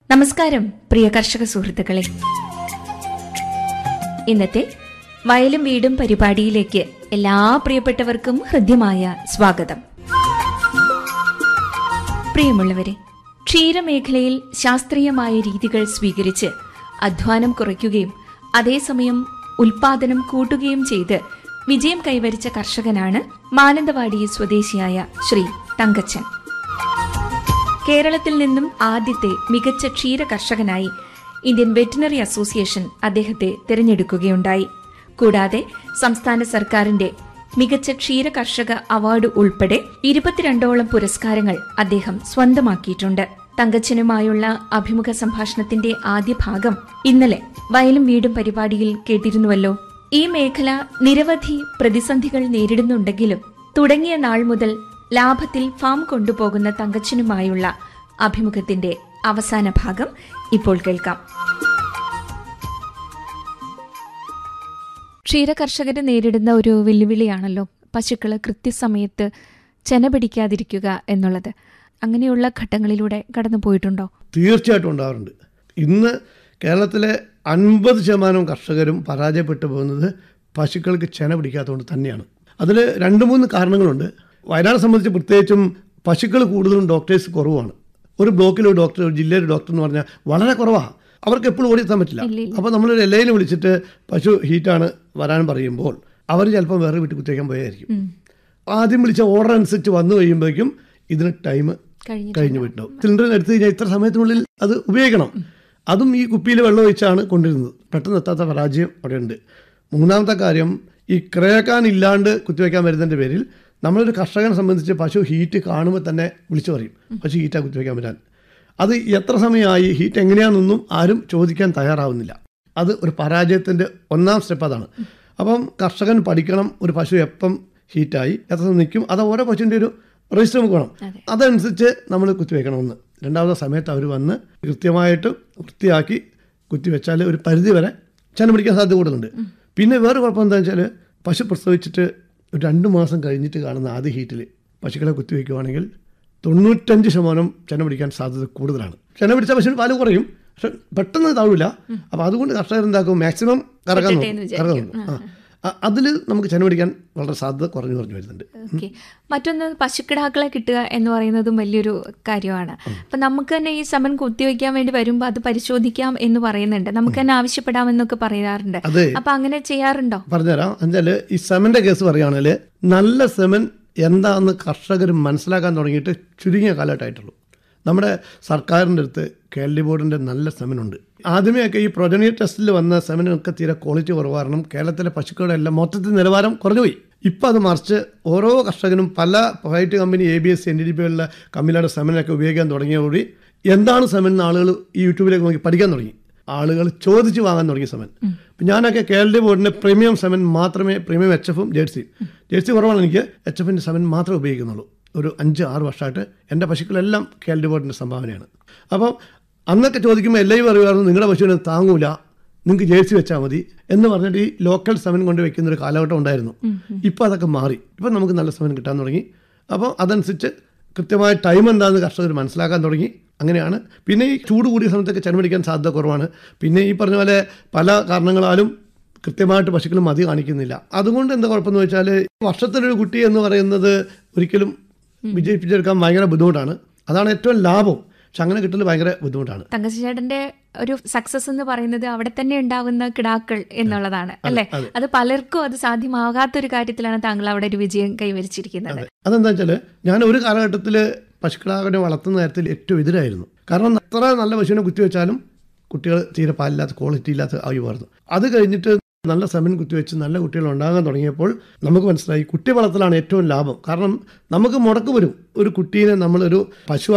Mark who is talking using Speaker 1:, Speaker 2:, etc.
Speaker 1: നമസ്കാരം പ്രിയ കർഷക സുഹൃത്തുക്കളെ ഇന്നത്തെ വയലും വീടും പരിപാടിയിലേക്ക് എല്ലാ പ്രിയപ്പെട്ടവർക്കും ഹൃദ്യമായ സ്വാഗതം പ്രിയമുള്ളവരെ ക്ഷീരമേഖലയിൽ ശാസ്ത്രീയമായ രീതികൾ സ്വീകരിച്ച് അധ്വാനം കുറയ്ക്കുകയും അതേസമയം ഉൽപാദനം കൂട്ടുകയും ചെയ്ത് വിജയം കൈവരിച്ച കർഷകനാണ് മാനന്തവാടി സ്വദേശിയായ ശ്രീ തങ്കച്ചൻ കേരളത്തിൽ നിന്നും ആദ്യത്തെ മികച്ച ക്ഷീര കർഷകനായി ഇന്ത്യൻ വെറ്റിനറി അസോസിയേഷൻ അദ്ദേഹത്തെ തിരഞ്ഞെടുക്കുകയുണ്ടായി കൂടാതെ സംസ്ഥാന സർക്കാരിന്റെ മികച്ച ക്ഷീര കർഷക അവാർഡ് ഉൾപ്പെടെ ഇരുപത്തിരണ്ടോളം പുരസ്കാരങ്ങൾ അദ്ദേഹം സ്വന്തമാക്കിയിട്ടുണ്ട് തങ്കച്ചനുമായുള്ള അഭിമുഖ സംഭാഷണത്തിന്റെ ആദ്യ ഭാഗം ഇന്നലെ വയലും വീടും പരിപാടിയിൽ കേട്ടിരുന്നുവല്ലോ ഈ മേഖല നിരവധി പ്രതിസന്ധികൾ നേരിടുന്നുണ്ടെങ്കിലും തുടങ്ങിയ നാൾ മുതൽ ലാഭത്തിൽ ഫാം കൊണ്ടുപോകുന്ന തങ്കച്ചനുമായുള്ള അഭിമുഖത്തിന്റെ അവസാന ഭാഗം ഇപ്പോൾ കേൾക്കാം ക്ഷീരകർഷകര് നേരിടുന്ന ഒരു വെല്ലുവിളിയാണല്ലോ പശുക്കള് കൃത്യസമയത്ത് ചെന പിടിക്കാതിരിക്കുക എന്നുള്ളത് അങ്ങനെയുള്ള ഘട്ടങ്ങളിലൂടെ കടന്നു പോയിട്ടുണ്ടോ
Speaker 2: തീർച്ചയായിട്ടും ഉണ്ടാവാറുണ്ട് ഇന്ന് കേരളത്തിലെ അൻപത് ശതമാനം കർഷകരും പരാജയപ്പെട്ടു പോകുന്നത് പശുക്കൾക്ക് ചെന പിടിക്കാത്തതുകൊണ്ട് തന്നെയാണ് അതിൽ രണ്ട് മൂന്ന് കാരണങ്ങളുണ്ട് വയനാട് സംബന്ധിച്ച് പ്രത്യേകിച്ചും പശുക്കൾ കൂടുതലും ഡോക്ടേഴ്സ് കുറവാണ് ഒരു ബ്ലോക്കിൽ ഒരു ഡോക്ടർ ഒരു ജില്ലയിൽ ഒരു ഡോക്ടർ എന്ന് പറഞ്ഞാൽ വളരെ കുറവാണ് അവർക്ക് എപ്പോഴും ഓടിയെത്താൻ പറ്റില്ല അപ്പോൾ നമ്മളൊരു എല്ലയിൽ വിളിച്ചിട്ട് പശു ഹീറ്റാണ് വരാൻ പറയുമ്പോൾ അവർ ചിലപ്പോൾ വേറെ വീട്ടിൽ കുത്തിവയ്ക്കാൻ പോയായിരിക്കും ആദ്യം വിളിച്ച ഓർഡർ അനുസരിച്ച് വന്നു കഴിയുമ്പോഴേക്കും ഇതിന് ടൈം
Speaker 1: കഴിഞ്ഞു
Speaker 2: കഴിഞ്ഞു പോയിട്ടുണ്ടാവും സിലിണ്ടറിൽ എടുത്തു കഴിഞ്ഞാൽ ഇത്ര സമയത്തിനുള്ളിൽ അത് ഉപയോഗിക്കണം അതും ഈ കുപ്പിയിൽ വെള്ളം ഒഴിച്ചാണ് കൊണ്ടിരുന്നത് പെട്ടെന്ന് എത്താത്ത പരാജയം അവിടെ ഉണ്ട് മൂന്നാമത്തെ കാര്യം ഈ ക്രയക്കാൻ ഇല്ലാണ്ട് കുത്തിവെക്കാൻ വരുന്നതിൻ്റെ പേരിൽ നമ്മളൊരു കർഷകനെ സംബന്ധിച്ച് പശു ഹീറ്റ് കാണുമ്പോൾ തന്നെ വിളിച്ചു പറയും പശു ഹീറ്റാ കുത്തിവെക്കാൻ വരാൻ അത് എത്ര സമയമായി ഹീറ്റ് എങ്ങനെയാണെന്നൊന്നും ആരും ചോദിക്കാൻ തയ്യാറാവുന്നില്ല അത് ഒരു പരാജയത്തിൻ്റെ ഒന്നാം സ്റ്റെപ്പ് അതാണ് അപ്പം കർഷകൻ പഠിക്കണം ഒരു പശു എപ്പം ഹീറ്റായി എത്ര സമയം നിൽക്കും അത് ഓരോ പശുവിൻ്റെ ഒരു രജിസ്റ്റർ നമുക്ക് വേണം
Speaker 1: അതെ.
Speaker 2: അതനുസരിച്ച് നമ്മൾ കുത്തിവെക്കണമെന്ന് രണ്ടാമത്തെ സമയത്ത് അവർ വന്ന് കൃത്യമായിട്ട് വൃത്തിയാക്കി കുത്തിവെച്ചാൽ ഒരു പരിധി വരെ ചെന പിടിക്കാൻ സാധ്യത കൂടുതലുണ്ട് പിന്നെ വേറെ കുഴപ്പം എന്താണെന്ന് വെച്ചാൽ പശു പ്രസവിച്ചിട്ട് ഒരു രണ്ട് മാസം കഴിഞ്ഞിട്ട് കാണുന്ന ആദ്യ ഹീറ്റിൽ പശുക്കളെ കുത്തിവെക്കുകയാണെങ്കിൽ തൊണ്ണൂറ്റഞ്ച് ശതമാനം ചെന പിടിക്കാൻ സാധ്യത കൂടുതലാണ് ചെന പിടിച്ച പശുവിന് പാല് കുറയും പക്ഷെ പെട്ടെന്ന് താഴില്ല അപ്പോൾ അതുകൊണ്ട് കർഷകർ എന്താക്കും മാക്സിമം കറക്കാൻ
Speaker 1: കിട്ടട്ടെ എന്ന്
Speaker 2: നോക്കും കറക്കാൻ നോക്കും ആ അതിൽ നമുക്ക് ചെന പിടിക്കാൻ വളരെ സാധ്യത കുറഞ്ഞു കുറഞ്ഞു വരുന്നുണ്ട്
Speaker 1: ഓക്കെ മറ്റൊന്ന് പശുക്കിടാക്കളെ കിട്ടുക എന്ന് പറയുന്നതും വലിയൊരു കാര്യമാണ് അപ്പൊ നമുക്ക് തന്നെ ഈ സമൻ കുത്തിവെക്കാൻ വേണ്ടി വരുമ്പോൾ അത് പരിശോധിക്കാം എന്ന് പറയുന്നുണ്ട് നമുക്ക് തന്നെ ആവശ്യപ്പെടാമെന്നൊക്കെ പറയാറുണ്ട്
Speaker 2: അതെ
Speaker 1: അപ്പൊ അങ്ങനെ ചെയ്യാറുണ്ടോ
Speaker 2: പറഞ്ഞുതരാം എന്നുവെച്ചാൽ ഈ സെമൻ്റെ കേസ് പറയുകയാണെങ്കിൽ നല്ല സെമൻ എന്താണെന്ന് കർഷകർ മനസ്സിലാക്കാൻ തുടങ്ങിയിട്ട് ചുരുങ്ങിയ കാലഘട്ടമായിട്ടുള്ളൂ നമ്മുടെ സർക്കാരിൻ്റെ അടുത്ത് കേരള ബോർഡിൻ്റെ നല്ല സെമനുണ്ട് ആദ്യമേയൊക്കെ ഈ പ്രൊജനിയർ ടെസ്റ്റിൽ വന്ന സെമനൊക്കെ തീരെ ക്വാളിറ്റി കുറവ് കാരണം കേരളത്തിലെ പശുക്കളുടെ എല്ലാം മൊത്തത്തിൽ നിലവാരം കുറഞ്ഞുപോയി ഇപ്പോൾ അത് മറിച്ച് ഓരോ കർഷകനും പല private company A B S N D D P ഉള്ള കമ്പനിയുടെ സെമനൊക്കെ ഉപയോഗിക്കാൻ തുടങ്ങിയതോടുകൂടി എന്താണ് സെമൻ എന്ന് ആളുകൾ ഈ യൂട്യൂബിലേക്ക് നോക്കി പഠിക്കാൻ തുടങ്ങി ആളുകൾ ചോദിച്ച് വാങ്ങാൻ തുടങ്ങിയ സെമൻ ഇപ്പം ഞാനൊക്കെ കേരള ബോർഡിൻ്റെ പ്രീമിയം സെമൻ മാത്രമേ പ്രീമിയം എച്ച് എഫും ജേഴ്സിയും ജേഴ്സി കുറവാണ് എനിക്ക് എച്ച് എഫിൻ്റെ സെമൻ മാത്രമേ ഉപയോഗിക്കുന്നുള്ളൂ ഒരു അഞ്ച് ആറ് വർഷമായിട്ട് എൻ്റെ പശുക്കളെല്ലാം കേരള ബോർഡിൻ്റെ സംഭാവനയാണ് അപ്പം അന്നൊക്കെ ചോദിക്കുമ്പോൾ എല്ലാവരും പറയുമായിരുന്നു നിങ്ങളുടെ പശുവിനെ താങ്ങൂല നിങ്ങൾക്ക് ജേഴ്സി വെച്ചാൽ മതി എന്ന് പറഞ്ഞിട്ട് ഈ ലോക്കൽ സെമൻ കൊണ്ട് വെക്കുന്ന ഒരു കാലഘട്ടം ഉണ്ടായിരുന്നു ഇപ്പോൾ അതൊക്കെ മാറി ഇപ്പം നമുക്ക് നല്ല സെമൻ കിട്ടാൻ തുടങ്ങി അപ്പോൾ അതനുസരിച്ച് കൃത്യമായ ടൈം എന്താണെന്ന് കർഷകർ മനസ്സിലാക്കാൻ തുടങ്ങി അങ്ങനെയാണ് പിന്നെ ഈ ചൂട് കൂടിയ സമയത്തൊക്കെ ചെലവഴിക്കാൻ സാധ്യത കുറവാണ് പിന്നെ ഈ പറഞ്ഞ പോലെ പല കാരണങ്ങളാലും കൃത്യമായിട്ട് പശുക്കൾ മതി കാണിക്കുന്നില്ല അതുകൊണ്ട് എന്താ കുഴപ്പമെന്ന് വെച്ചാൽ വർഷത്തിലൊരു കുട്ടി എന്ന് പറയുന്നത് ഒരിക്കലും വിജയിപ്പിച്ചെടുക്കാൻ ഭയങ്കര ബുദ്ധിമുട്ടാണ് അതാണ് ഏറ്റവും ലാഭം പക്ഷെ അങ്ങനെ കിട്ടൽ ഭയങ്കര ബുദ്ധിമുട്ടാണ്
Speaker 1: തങ്കച്ചേട്ടന്റെ ഒരു സക്സസ് എന്ന് പറയുന്നത് അവിടെ തന്നെ ഉണ്ടാവുന്ന കിടാക്കൾ എന്നുള്ളതാണ് അല്ലെ അത് പലർക്കും അത് സാധ്യമാകാത്തൊരു കാര്യത്തിലാണ് താങ്കൾ അവിടെ ഒരു വിജയം കൈവരിച്ചിരിക്കുന്നത്
Speaker 2: അതെന്താ വെച്ചാൽ ഞാൻ ഒരു കാലഘട്ടത്തിൽ പശുക്കളാകനെ വളർത്തുന്ന കാര്യത്തിൽ ഏറ്റവും എതിരായിരുന്നു കാരണം അത്ര നല്ല പശുവിനെ കുത്തിവെച്ചാലും കുട്ടികൾ തീരെ പാലില്ലാത്ത ക്വാളിറ്റി ഇല്ലാത്ത ആയി മാറുന്നു അത് കഴിഞ്ഞിട്ട് നല്ല സെമൻ കുത്തിവെച്ച് നല്ല കുട്ടികൾ ഉണ്ടാകാൻ തുടങ്ങിയപ്പോൾ നമുക്ക് മനസ്സിലായി കുട്ടി വളർത്തലാണ് ഏറ്റവും ലാഭം കാരണം നമുക്ക് മുടക്ക് വരും ഒരു കുട്ടീനെ നമ്മളൊരു പശു